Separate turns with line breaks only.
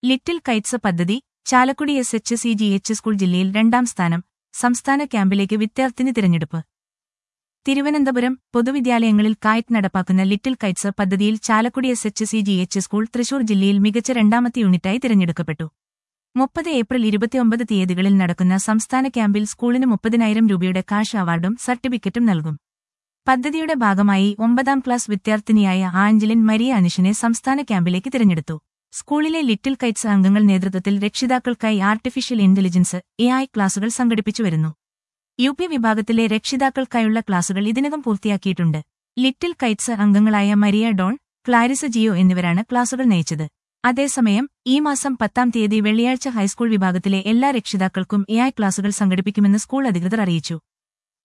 little kites പദ്ധതി Chalakudy S H C G H school ജില്ലയിൽ രണ്ടാം സ്ഥാനം സംസ്ഥാന ക്യാമ്പിലേക്ക് വിദ്യാർത്ഥിനി തിരഞ്ഞെടുപ്പ് തിരുവനന്തപുരം പൊതുവിദ്യാലയങ്ങളിൽ കായറ്റ് നടപ്പാക്കുന്ന ലിറ്റിൽ കൈറ്റ്സ് പദ്ധതിയിൽ Chalakudy S H C G H school Thrissur ജില്ലയിൽ മികച്ച രണ്ടാമത്തെ യൂണിറ്റായി തിരഞ്ഞെടുക്കപ്പെട്ടു മുപ്പത് ഏപ്രിൽ ഇരുപത്തിയൊമ്പത് തീയതികളിൽ നടക്കുന്ന സംസ്ഥാന ക്യാമ്പിൽ സ്കൂളിന് മുപ്പതിനായിരം രൂപയുടെ കാഷ് അവാർഡും സർട്ടിഫിക്കറ്റും നൽകും പദ്ധതിയുടെ ഭാഗമായി ഒമ്പതാം ക്ലാസ് വിദ്യാർത്ഥിനിയായ ആഞ്ചലിൻ മരിയ അനിഷിനെ സംസ്ഥാന ക്യാമ്പിലേക്ക് തിരഞ്ഞെടുത്തു സ്കൂളിലെ ലിറ്റിൽ കൈറ്റ്സ് അംഗങ്ങൾ നേതൃത്വത്തിൽ രക്ഷിതാക്കൾക്കായി ആർട്ടിഫിഷ്യൽ ഇന്റലിജൻസ് എ ഐ ക്ലാസുകൾ സംഘടിപ്പിച്ചു വരുന്നു യു പി വിഭാഗത്തിലെ രക്ഷിതാക്കൾക്കായുള്ള ക്ലാസുകൾ ഇതിനകം പൂർത്തിയാക്കിയിട്ടുണ്ട് ലിറ്റിൽ കൈറ്റ്സ് അംഗങ്ങളായ മരിയ ഡോൺ ക്ലാരിസ് ജിയോ എന്നിവരാണ് ക്ലാസുകൾ നയിച്ചത് അതേസമയം ഈ മാസം പത്താം തീയതി വെള്ളിയാഴ്ച ഹൈസ്കൂൾ വിഭാഗത്തിലെ എല്ലാ രക്ഷിതാക്കൾക്കും എ ഐ ക്ലാസുകൾ സംഘടിപ്പിക്കുമെന്ന് സ്കൂൾ അധികൃതർ അറിയിച്ചു